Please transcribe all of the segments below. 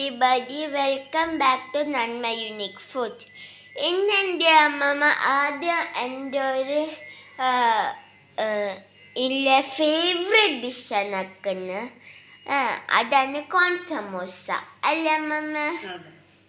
Everybody welcome back to Nanma unique food ഇന്ന് എൻ്റെ അമ്മമ്മ ആദ്യം എൻ്റെ ഒരു ആ, ആ, ഇല്ല ഫേവറേറ്റ് ഡിഷാണ് ആക്കുന്നത് അതാണ് കോൺ സമോസ അല്ല അമ്മമ്മ അതെ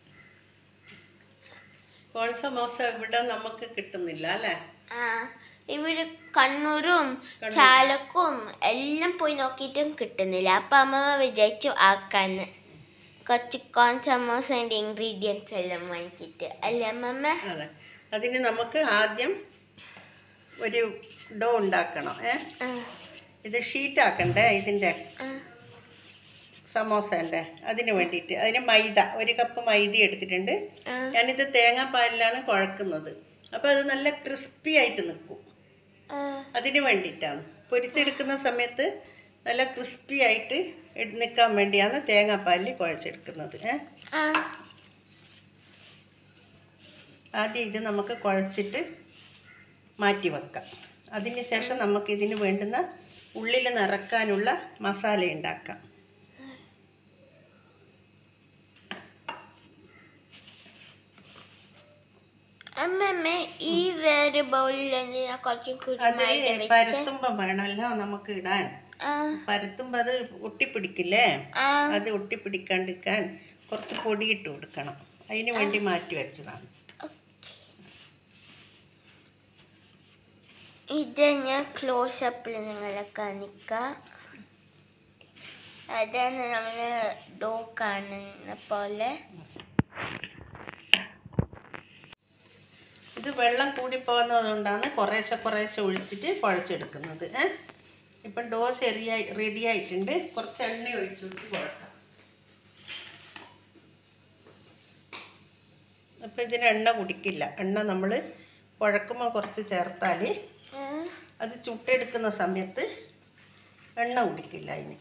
കോൺ സമോസ ഇവിടെ നമുക്ക് കിട്ടുന്നില്ല അല്ലേ ആ ഇവിടെ കണ്ണൂരും കണ്ണൂർ. ചാലക്കും എല്ലാം പോയി നോക്കിയിട്ടും കിട്ടുന്നില്ല അപ്പം അമ്മമ്മ വിചാരിച്ചു ആക്കാന്ന് കുറച്ച് കോൺ സമോസേൻ്റെ ഇൻഗ്രീഡിയൻസ് എല്ലാം വാങ്ങിച്ചിട്ട് അല്ലേ അമ്മമ്മ അതെ അതിന് നമുക്ക് ആദ്യം ഒരു ഡോ ഉണ്ടാക്കണം ഏ ആ, ഇത് ഷീറ്റ് ആക്കണ്ടേ ഇതിൻ്റെ ആ, സമോസേൻ്റെ അതിന് വേണ്ടിയിട്ട് അതിന് മൈദ ഒരു കപ്പ് മൈദ എടുത്തിട്ടുണ്ട് ആ, ഞാനിത് തേങ്ങാപ്പാലിലാണ് കുഴക്കുന്നത് അപ്പോൾ അത് നല്ല ക്രിസ്പി ആയിട്ട് നിൽക്കും ആ, അതിന് വേണ്ടിയിട്ടാണ് പൊരിച്ചെടുക്കുന്ന സമയത്ത് നല്ല ക്രിസ്പി ആയിട്ട് എട്- നിൽക്കാൻ വേണ്ടിയാണ് തേങ്ങാപ്പാലിൽ കുഴച്ചെടുക്കുന്നത് ഏ ആ, ആദ്യം ഇത് നമുക്ക് കുഴച്ചിട്ട് മാറ്റി വെക്കാം അതിന് ശേഷം നമുക്ക് ഇതിന് വേണ്ടുന്ന ഉള്ളിൽ നിറക്കാനുള്ള മസാല ഉണ്ടാക്കാം അമ്മമ്മ ഈ വേറെ ബൗളിൽ എന്തിനാ കുറച്ചും കൂടി അത് മൈദ വെച്ച് പരത്തുമ്പം വേണമല്ലോ നമുക്ക് ഇടാൻ ആ, പരത്തുമ്പോൾ അത് ഒട്ടിപ്പിടിക്കില്ലേ ആ, അത് ഒട്ടിപ്പിടിക്കാണ്ടിരിക്കാൻ കുറച്ച് പൊടിയിട്ട് കൊടുക്കണം അതിന് വേണ്ടി മാറ്റി വെച്ചതാണ് ഇത് ഞാൻ ക്ലോസ് അപ്പിൽ നിങ്ങളെ കാണിക്കാം അതാണ് നമ്മൾ ഡോ കാണുന്ന പോലെ ഇത് വെള്ളം കൂടി പോകുന്നതുകൊണ്ടാണ് കുറേശ്ശെ കുറേശ്ശെ ഒഴിച്ചിട്ട് കുഴച്ചെടുക്കുന്നത് ഏ ഇപ്പം ഡോ ശരിയായി റെഡി ആയിട്ടുണ്ട് കുറച്ച് എണ്ണ ഒഴിച്ചിട്ട് കുഴക്കാം അപ്പം ഇതിന് എണ്ണ കുടിക്കില്ല എണ്ണ നമ്മൾ കുഴക്കുമ്പോൾ കുറച്ച് ചേർത്താൽ ആ, അത് ചുട്ടെടുക്കുന്ന സമയത്ത് എണ്ണ കുടിക്കില്ല അതിന്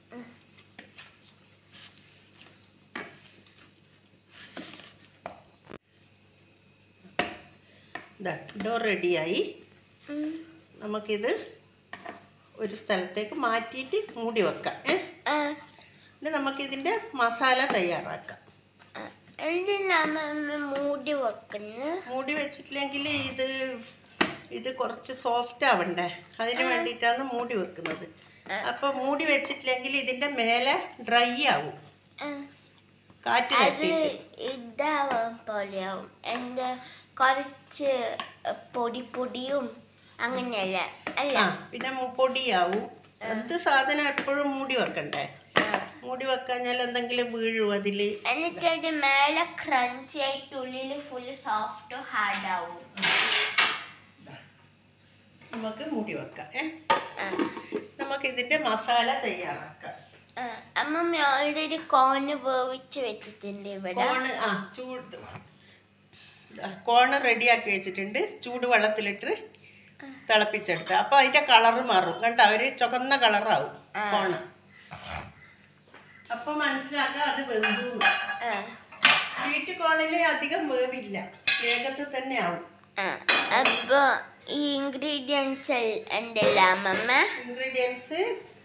ഇതാ ഡോ റെഡിയായി ഉം, നമുക്കിത് ഒരു സ്ഥലത്തേക്ക് മാറ്റിയിട്ട് മൂടി വെക്കാം ഏ ആ, ഇനി നമുക്കിതിൻ്റെ മസാല തയ്യാറാക്കാം ആ. എന്തിനാ അമ്മമ്മ മൂടി വെക്കുന്നത് മൂടി വെച്ചിട്ടില്ലെങ്കിൽ ഇത് ഇത് കുറച്ച് സോഫ്റ്റ് ആവണ്ടേ അതിന് വേണ്ടിയിട്ടാണ് മൂടി വെക്കുന്നത് അപ്പോൾ മൂടി വെച്ചിട്ടില്ലെങ്കിൽ ഇതിൻ്റെ മേലെ ഡ്രൈ ആവും ആ. കാറ്റ് അത് തട്ടിയിട്ട് ഇതാവാൻ പോലെയാവും എന്താ കുറച്ച് പൊടി പൊടിയും അങ്ങനെയല്ല അല്ല ആ പിന്നെ മു- പൊടിയാവും എന്ത് സാധനം എപ്പോഴും മൂടി വെക്കണ്ടേ ആ. മൂടി വെക്കാഞ്ഞാൽ എന്തെങ്കിലും വീഴും അതിൽ എന്നിട്ട് അത് മേലെ ക്രഞ്ചി ആയിട്ട് ഉള്ളിൽ ഫുള്ള് സോഫ്റ്റ് ഹാർഡ് ആവും നമുക്ക് മൂടി വെക്കാം ഏ ആ. നമുക്ക് ഇതിൻ്റെ മസാല തയ്യാറാക്കാം ആ. അമ്മമ്മ ഓൾറെഡി കോണ് വേവിച്ച് വെച്ചിട്ടുണ്ട് ഇവിടെ കോണ് ആ ചൂട് കോണ് റെഡിയാക്കി വെച്ചിട്ടുണ്ട് ചൂട് വെള്ളത്തിലിട്ട് തിളപ്പിച്ചെടുത്ത് അപ്പോൾ അതിൻ്റെ കളറ് മാറും കണ്ട ഒരു ചുവന്ന കളറാവും കോണ് അപ്പോൾ മനസ്സിലാക്കുക അത് വെന്തു ആ. സ്വീറ്റ് കോണിൽ അധികം വേവില്ല വേഗത്തിൽ തന്നെ ആവും ആ. അപ്പൊ ഈ ഇൻഗ്രീഡിയൻസ് എന്തെല്ലാം അമ്മമ്മ ഇൻഗ്രീഡിയൻസ്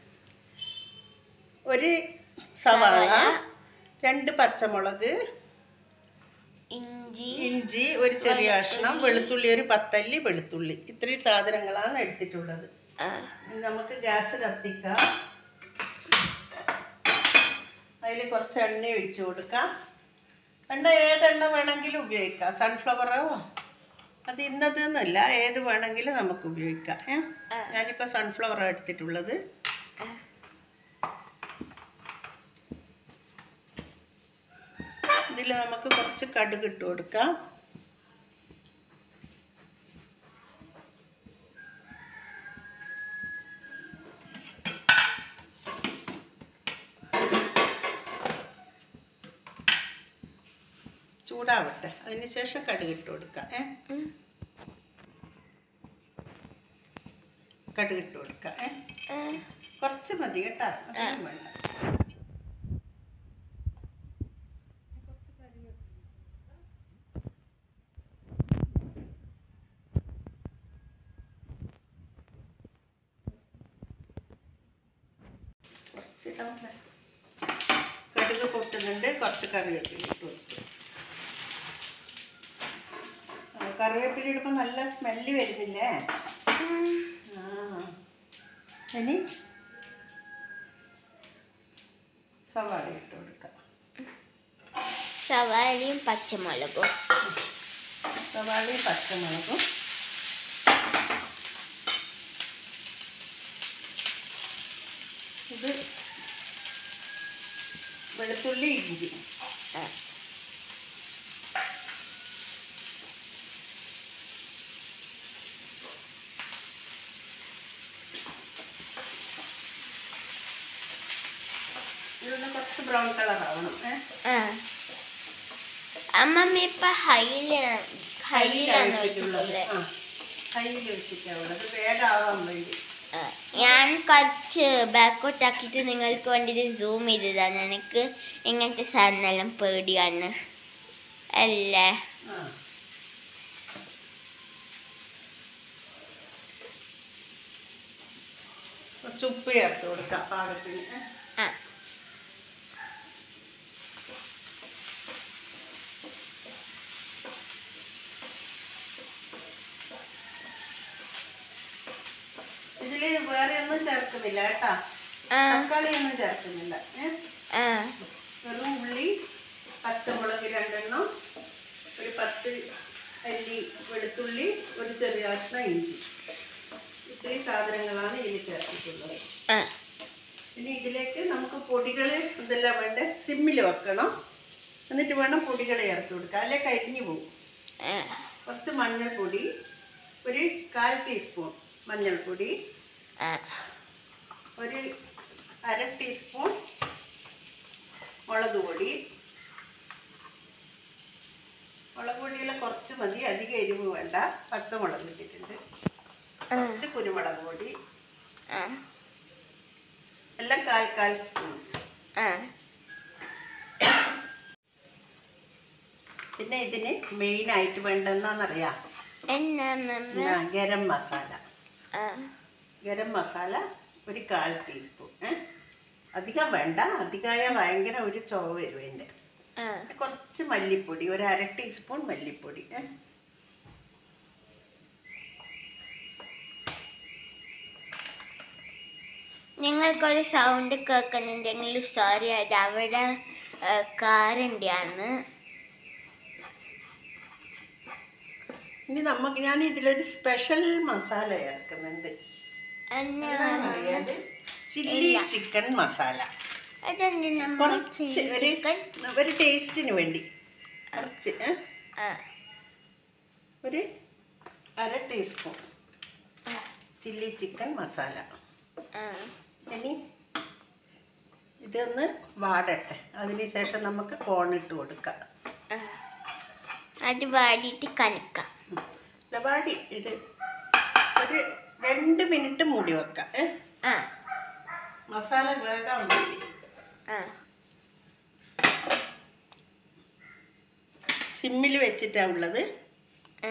ഒരു സവാള സവാള. രണ്ട് പച്ചമുളക് ഇഞ്ചി ഇഞ്ചി ഒരു ചെറിയ കഷ്ണം വെളുത്തുള്ളി ഒരു പത്തല്ലി വെളുത്തുള്ളി ഇത്രയും സാധനങ്ങളാണ് എടുത്തിട്ടുള്ളത് ആ. ഇനി നമുക്ക് ഗ്യാസ് കത്തിക്കാം അതിൽ കുറച്ച് എണ്ണ ഒഴിച്ചു കൊടുക്കാം എണ്ണ ഏതെണ്ണ വേണമെങ്കിലും ഉപയോഗിക്കാം സൺഫ്ലവറോ അത് ഇന്നത് എന്നല്ല ഏത് വേണമെങ്കിലും നമുക്ക് ഉപയോഗിക്കാം ഏ ആ. ഞാനിപ്പോൾ സൺഫ്ലവറാണ് എടുത്തിട്ടുള്ളത് ഇതിൽ നമുക്ക് കുറച്ച് കടുക് ഇട്ട് കൊടുക്കാം ചൂടാവട്ടെ അതിന് ശേഷം കടുക് ഇട്ട് കൊടുക്കാം ഏ ഉം. കടുക് ഇട്ട് കൊടുക്കാം ഏ ആ. കുറച്ച് മതി കേട്ടോ അധികം വേണ്ട കുറച്ചിടാം. കടുക് കടുക് പൊട്ടുന്നുണ്ട് കുറച്ച് കറിവേപ്പില ഇട്ട് കൊടുത്തു ആ, കറിവേപ്പില ഇടുമ്പോൾ നല്ല സ്മെല്ല് വരുന്നില്ലേ ആ ഇനി സവാള ഇട്ട് കൊടുക്കാം സവാളയും പച്ചമുളകും സവാളയും പച്ചമുളകും ഇത് വെളുത്തുള്ളി ഇഞ്ചി ആ. ഇതൊന്ന് കുറച്ച് ബ്രൗൺ കളർ ആവണം ഏ ആ അമ്മമ്മ ഇപ്പൊ ഹൈല് ഹൈലാണ് വെച്ചിട്ടുള്ളത് ആ കയ്യിൽ വെച്ചിട്ടാവുള്ളത് വേഗമാവാൻ വേണ്ടി ആ, ഞാൻ കുറച്ച് ബാക്കോട്ട് ആക്കിയിട്ട് നിങ്ങൾക്ക് വേണ്ടിയിട്ട് സൂം ചെയ്തതാണ് എനിക്ക് ഇങ്ങനത്തെ സാധനമെല്ലാം പേടിയാണ് അല്ലേ ആ കുറച്ച് ഉപ്പ് ചേർത്ത് കൊടുക്കാം പാകത്തിന് ഏ. ആ ഇതില് വേറെ ഒന്നും ചേർക്കുന്നില്ല കേട്ടാ ആ തക്കാളി ഒന്നും ചേർക്കുന്നില്ല ഏ? ആ വെറും ഉള്ളി പച്ചമുളക് രണ്ടെണ്ണം ഒരു പത്ത് അല്ലി വെളുത്തുള്ളി ഒരു ചെറിയ കഷ്ണം ഇഞ്ചി ഇത്രയും സാധനങ്ങളാണ് ഇതിൽ ചേർത്തിട്ടുള്ളത് ആ ഇനി ഇതിലേക്ക് നമുക്ക് പൊടികൾ ഇതെല്ലാം വേണ്ട സിമ്മിൽ വെക്കണം എന്നിട്ട് വേണം പൊടികൾ ചേർത്ത് കൊടുക്കുക അല്ലെ കരിഞ്ഞു പോകും ആ കുറച്ച് മഞ്ഞൾപ്പൊടി ഒരു കാൽ ടീസ്പൂൺ മഞ്ഞൾപ്പൊടി ആ ഒരു അര ടീസ്പൂൺ മുളക് പൊടി മുളക് പൊടിയെല്ലാം കുറച്ച് മതി അധികം എരിവ് വേണ്ട പച്ചമുളക് ഇട്ടിട്ടുണ്ട് ആ കുറച്ച് കുരുമുളക് പൊടി ആ എല്ലാം കാൽ കാൽ സ്പൂൺ ആ പിന്നെ ഇതിന് മെയിനായിട്ട് വേണ്ടെന്നാന്നറിയാം എന്നാ മമ്മ ആ, ഗരം മസാല ആ ഗരം മസാല ഒരു കാൽ ടീസ്പൂൺ ഏ അധികം വേണ്ട അധികമായ ഭയങ്കര ഒരു ചുവ വരും അതിൻ്റെ ആ കുറച്ച് മല്ലിപ്പൊടി ഒരു അര ടീസ്പൂൺ മല്ലിപ്പൊടി ഏ നിങ്ങൾക്കൊരു സൗണ്ട് കേൾക്കുന്നുണ്ടെങ്കിൽ സോറി അത് അവിടെ കാറിൻ്റെയാണ് ഇനി നമുക്ക് ഞാൻ ഇതിലൊരു സ്പെഷ്യൽ മസാല ചേർക്കുന്നുണ്ട് എന്നാ അറിയാതെ ചില്ലി ഇല്ല. ചിക്കൻ മസാല അതെന്ത് നമ്മൾ കുറച്ച് ഒരു ചിക്കൻ ഒരു ടേസ്റ്റിന് വേണ്ടി കുറച്ച് ഏ? ആ ഒരു അര ടീസ്പൂൺ ചില്ലി ചിക്കൻ മസാല ആ ഇനി ഇതൊന്ന് വാടട്ടെ അതിനുശേഷം നമുക്ക് കോണിട്ട് കൊടുക്കാം ആ. അത് വാടിയിട്ട് കണിക്കാം ഉം. ഇല്ല, വാടി ഇത് ഒരു രണ്ട് മിനിറ്റ് മൂടി വെക്കാം ഏ ആ മസാല വേകാൻ വേണ്ടി ആ സിമ്മിൽ വെച്ചിട്ടാണ് ഉള്ളത് ആ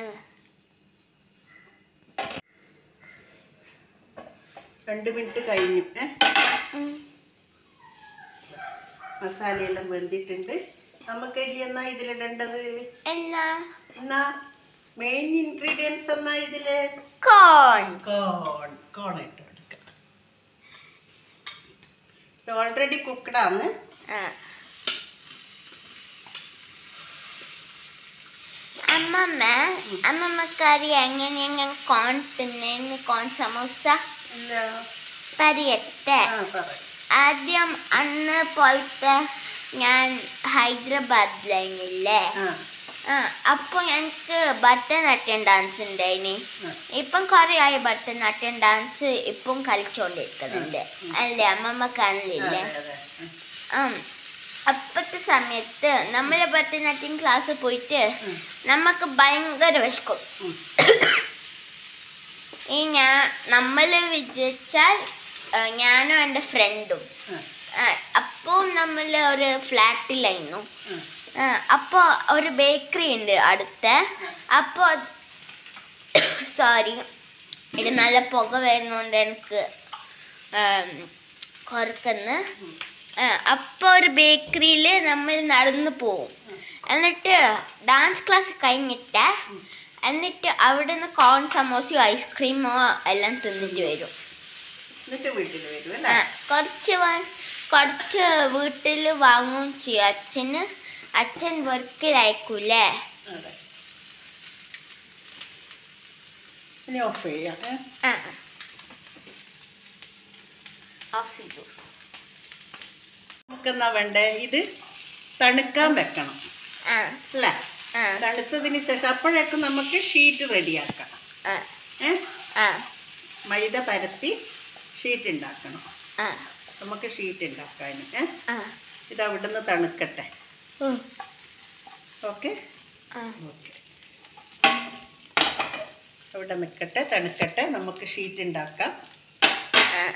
രണ്ട് മിനിറ്റ് കഴിഞ്ഞു ഏ ഉം. മസാലയെല്ലാം വെന്തിട്ടുണ്ട് നമുക്ക് ഇനി എന്നാ ഇതിലിടേണ്ടത് എന്നാ എന്നാ മെയിൻ ഇൻഗ്രീഡിയൻസ് എന്നാ ഇതില് കോൺ കോൺ കോൺ ഇട്ട് കൊടുക്കാം ഇത് ഓൾറെഡി കുക്കഡാണ് ആ അമ്മമ്മ അമ്മമ്മക്കറിയാം എങ്ങനെയെങ്ങനെ കോൺ തിന്നേന്ന് കോൺ സമൂസ ഇല്ല പറയട്ടെ ആ പറ ആദ്യം അന്ന് പോലത്തെ ഞാൻ ഹൈദരാബാദിലായിരുന്നില്ലേ ആ ആ അപ്പോൾ ഞങ്ങൾക്ക് ഭരതനാട്യം ഡാൻസ് ഉണ്ടായിനി ആ. ഇപ്പം കുറേ ആയി ഭരതനാട്യം ഡാൻസ് ഇപ്പം കളിച്ചുകൊണ്ടിരിക്കുന്നുണ്ട് അല്ലേ അമ്മമ്മ കാണില്ലേ അതെ അതെ ഉം. ആ അപ്പോഴത്തെ സമയത്ത് നമ്മൾ ഭരതനാട്യം ക്ലാസ് പോയിട്ട് ഉം. നമുക്ക് ഭയങ്കര വിശക്കും ഉം. ഈ ഞാൻ നമ്മൾ വിജയിച്ചാൽ ആ, ഞാനും എൻ്റെ ഫ്രണ്ടും ആ അപ്പോൾ നമ്മൾ ഒരു ഫ്ലാറ്റിലായിരുന്നു ഉം. അപ്പോൾ ഒരു ബേക്കറി ഉണ്ട് അടുത്ത് അപ്പോൾ സോറി ഇത് നല്ല പുക വരുന്നതുകൊണ്ട് എനിക്ക് കുറക്കുന്നു അപ്പോൾ ഒരു ബേക്കറിയിൽ നമ്മൾ നടന്നു പോവും എന്നിട്ട് ഡാൻസ് ക്ലാസ് കഴിഞ്ഞിട്ട് എന്നിട്ട് അവിടെ നിന്ന് കോൺ സമോസയോ ഐസ്ക്രീമോ എല്ലാം തിന്നിട്ട് വരും എന്നിട്ട് വീട്ടിൽ വരും ആ, അല്ലേ കുറച്ച് വാ- കുറച്ച് വീട്ടിൽ വാങ്ങുകയും ചെയ്യും അച്ഛന് അച്ഛൻ വർക്കിലയക്കൂലേ അതെ ഇനി ഓഫ് ചെയ്യാം ഏ? ആ ഓഫ് ചെയ്തു നമുക്കെന്നാ വേണ്ടേ ഇത് തണുക്കാൻ വെക്കണം ആ അല്ലേ ആ തണുത്തതിന് ശേഷം അപ്പോഴേക്കും നമുക്ക് ഷീറ്റ് റെഡിയാക്കാം ആ ഏ ആ മൈദ പരത്തി ഷീറ്റ് ഉണ്ടാക്കണം ആ നമുക്ക് ഷീറ്റ് ഉണ്ടാക്കാൻ ഏ ആ ഇത് അവിടുന്ന് തണുക്കട്ടെ ഉം. ഓക്കെ ആ ഓക്കെ അവിടെ നിൽക്കട്ടെ തണുക്കട്ടെ നമുക്ക് ഷീറ്റ് ഉണ്ടാക്കാം ആ.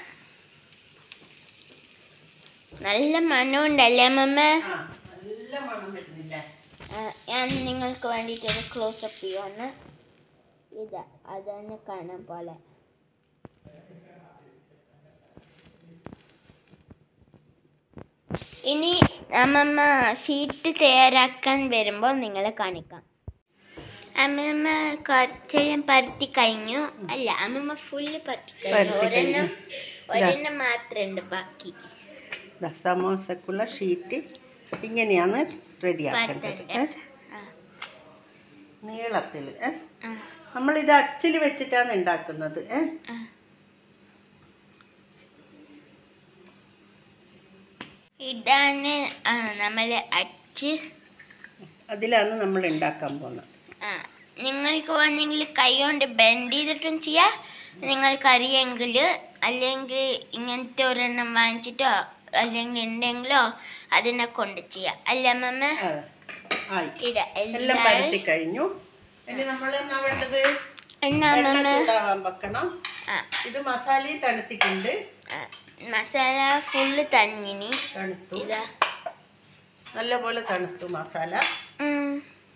നല്ല മണമുണ്ടല്ലേ മമ്മ ആ നല്ല മണം വരുന്നില്ലേ ആ, ഞാൻ നിങ്ങൾക്ക് വേണ്ടിയിട്ടൊരു ക്ലോസപ്പ് ചെയ്യുവാണ് ഇതാ അതാണ് കാണാൻ പോലെ ഇനി അമ്മമ്മ ഷീറ്റ് തയ്യാറാക്കാൻ വരുമ്പോൾ നിങ്ങളെ കാണിക്കാം അമ്മമ്മ കുറച്ചെല്ലാം പരത്തി കഴിഞ്ഞു അല്ല അമ്മമ്മ ഫുള്ള് പരത്തി കഴിഞ്ഞു പരത്തി ഒരെണ്ണം കഴിഞ്ഞു. ഒരെണ്ണം മാത്രമുണ്ട് ബാക്കി ദാ സമോസക്കുള്ള ഷീറ്റ് ഇങ്ങനെയാണ് റെഡിയാക്കേണ്ടത് ഏ? ആ, നീളത്തിൽ ഏ ആ, നമ്മളിത് അച്ചിൽ വെച്ചിട്ടാണ് ഉണ്ടാക്കുന്നത് ഏ ആ. ഇതാണ് ആ, നമ്മളെ അച്ച് അതിലാണ് നമ്മൾ ഉണ്ടാക്കാൻ പോകുന്നത് ആ നിങ്ങൾക്ക് വേണമെങ്കിൽ കൈ കൊണ്ട് ബെൻഡ് ചെയ്തിട്ടും ചെയ്യാം നിങ്ങൾക്ക് അറിയെങ്കിൽ അല്ലെങ്കിൽ ഇങ്ങനത്തെ ഒരെണ്ണം വാങ്ങിച്ചിട്ടോ അല്ലെങ്കിൽ ഉണ്ടെങ്കിലോ അതിനെ കൊണ്ട് ചെയ്യാം അല്ല മമ്മ ആ, ആയി ഇതാ എല്ലാം എല്ലാം പരത്തി കഴിഞ്ഞു ഇനി നമ്മൾ എന്നാ വേണ്ടത് എന്നാ എണ്ണ മമ്മ ചൂടാവാൻ വെക്കണം ആ ഇത് മസാലയും തണുത്തിട്ടുണ്ട് ആ, മസാല ഫുള്ള് തന്നിനി തണുത്തു ഇതാ നല്ലപോലെ തണുത്തു മസാല ഉം.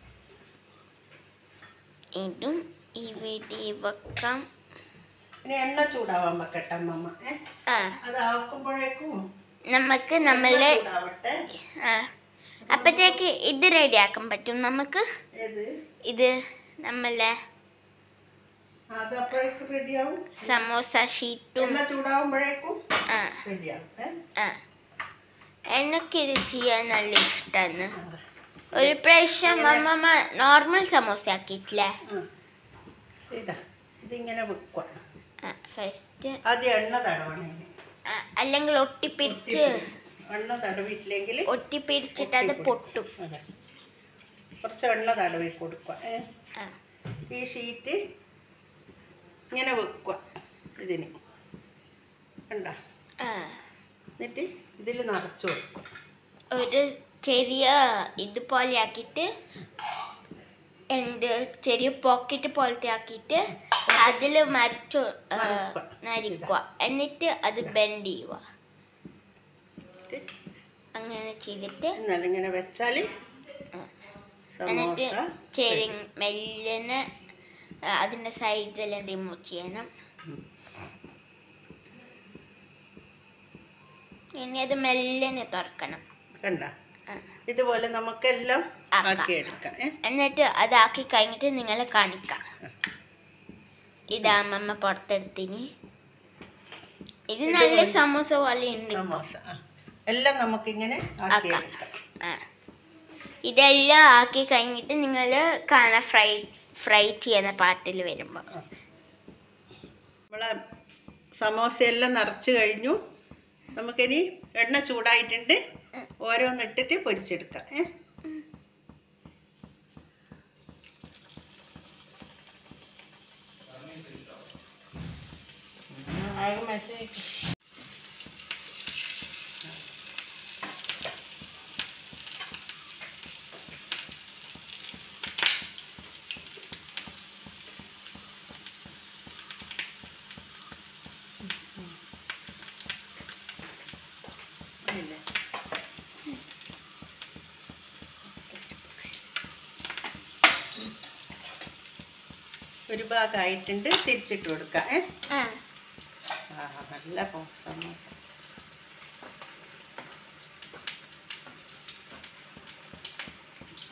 ഇതും ഇവിടെ വെക്കാം ഇനി എണ്ണ ചൂടാവാൻ വെക്കട്ടെ അമ്മമ്മ ഏ ആ അത് ആക്കുമ്പോഴേക്കും നമുക്ക് എണ്ണ നമ്മളെ ചൂടാവട്ടെ ആ അപ്പോഴത്തേക്ക് ഇത് റെഡിയാക്കാൻ പറ്റും നമുക്ക് ഏത് ഇത് നമ്മളെ അത് അപ്പോഴേക്കും റെഡിയാവും സമോസ ഷീറ്റും എണ്ണ ചൂടാവുമ്പോഴേക്കും ആ റെഡിയാവും ഏ ആ എനിക്കിത് ചെയ്യാൻ നല്ല ഇഷ്ടമാണ് ഒരു പ്രാവശ്യം അമ്മമ്മ നോർമൽ സമോസ ആക്കിയിട്ടില്ലേ ആ. ഇതാ ഇതിങ്ങനെ വെക്കുക ആ ഫസ്റ്റ് ആദ്യം എണ്ണ തടവണേ അല്ലെങ്കിൽ ഒട്ടിപ്പിടിച്ച് എണ്ണ തടവിട്ടില്ലെങ്കിൽ ഒട്ടിപ്പിടിച്ചിട്ട് അത് പൊട്ടും അതെ കുറച്ച് എണ്ണ തടവി കൊടുക്കുക ഏ ആ ഈ ഷീറ്റ് ഇങ്ങനെ വെക്കുക ഇതിന് കണ്ട ആ എന്നിട്ട് ഇതിൽ നിറച്ച് വെക്കും ഒരു ചെറിയ ഇതുപോലെ ആക്കിയിട്ട് എന്ത് ചെറിയ പോക്കറ്റ് പോലത്തെ ആക്കിയിട്ട് അതിൽ മരിച്ചു നറുക്കുക. നരിക്കുക എന്നിട്ട് അത് ബെൻഡ് ചെയ്യുക എന്നിട്ട് അങ്ങനെ ചെയ്തിട്ട് എന്നാലും ഇങ്ങനെ വെച്ചാൽ എന്നിട്ട് സമോസ ചെറി മെല്ലനെ ആ, അതിൻ്റെ സൈഡെല്ലാം റിമൂവ് ചെയ്യണം ഇനി അത് മെല്ലനെ തുറക്കണം കണ്ട ആ. ഇതുപോലെ നമുക്കെല്ലാം ആക്കാം. ആക്കിയെടുക്കാം ഏ എന്നിട്ട് അതാക്കി കഴിഞ്ഞിട്ട് നിങ്ങളെ കാണിക്കാം ഇതാ അമ്മമ്മ പുറത്തെടുത്തിന് ഇത് നല്ല സമോസ പോലെ ഉണ്ട് സമോസ ആ. എല്ലാം നമുക്കിങ്ങനെ ആക്കിയെടുക്കാം ആ. ഇതെല്ലാം ആക്കി കഴിഞ്ഞിട്ട് നിങ്ങൾ കാണാൻ ഫ്രൈ ഫ്രൈ ചെയ്യുന്ന പാട്ടിൽ വരുമ്പോൾ നമ്മളെ സമോസയെല്ലാം നിറച്ച് കഴിഞ്ഞു നമുക്കിനി എണ്ണ ചൂടായിട്ടുണ്ട് ഓരോന്നിട്ടിട്ട് പൊരിച്ചെടുക്കാം ഏ ഇല്ലേ? ഒരു ഭാഗമായിട്ടുണ്ട് തിരിച്ചിട്ട് കൊടുക്കാം ഏ ആ ആ നല്ല പോ- സമോസ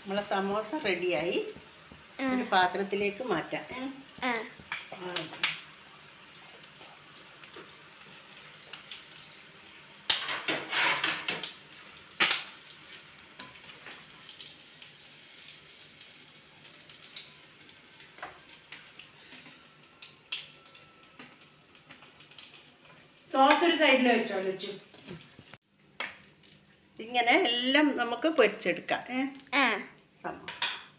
നമ്മളെ സമോസ റെഡിയായി ഒരു പാത്രത്തിലേക്ക് മാറ്റാം ഉം. ആ സോസ് ഒരു സൈഡിൽ വെച്ചോ ലച്ചു ഇങ്ങനെ എല്ലാം നമുക്ക് പൊരിച്ചെടുക്കാം ഏ? ആ സമോസ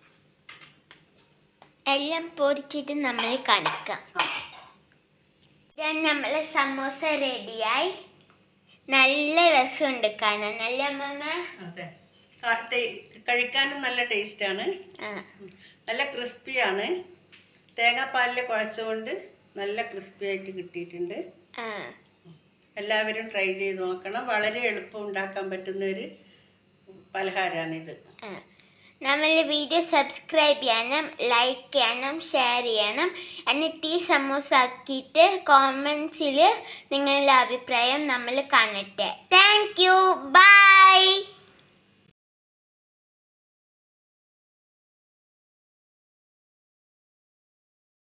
എല്ലാം പൊരിച്ചിട്ട് നമ്മൾ കണക്കാം ആ. ഞാൻ നമ്മളെ സമോസ റെഡിയായി നല്ല രസമുണ്ട് കാണാൻ നല്ല അമ്മമ്മ അതെ ആ, ടേ- കഴിക്കാനും നല്ല ടേസ്റ്റാണ് ആ നല്ല ക്രിസ്പിയാണ് തേങ്ങാപ്പാലിൽ കുഴച്ചുകൊണ്ട് നല്ല ക്രിസ്പി ആയിട്ട് കിട്ടിയിട്ടുണ്ട് ആ എല്ലാവരും ട്രൈ ചെയ്ത് നോക്കണം വളരെ എളുപ്പം ഉണ്ടാക്കാൻ പറ്റുന്ന ഒരു പലഹാരമാണിത് ആ നമ്മൾ വീഡിയോ സബ്സ്ക്രൈബ് ചെയ്യണം ലൈക്ക് ചെയ്യണം ഷെയർ ചെയ്യണം എന്നിട്ട് ഈ സമൂസ ആക്കിയിട്ട് കോമൻസിൽ നിങ്ങളുടെ അഭിപ്രായം നമ്മൾ കാണട്ടെ താങ്ക് യു ബൈ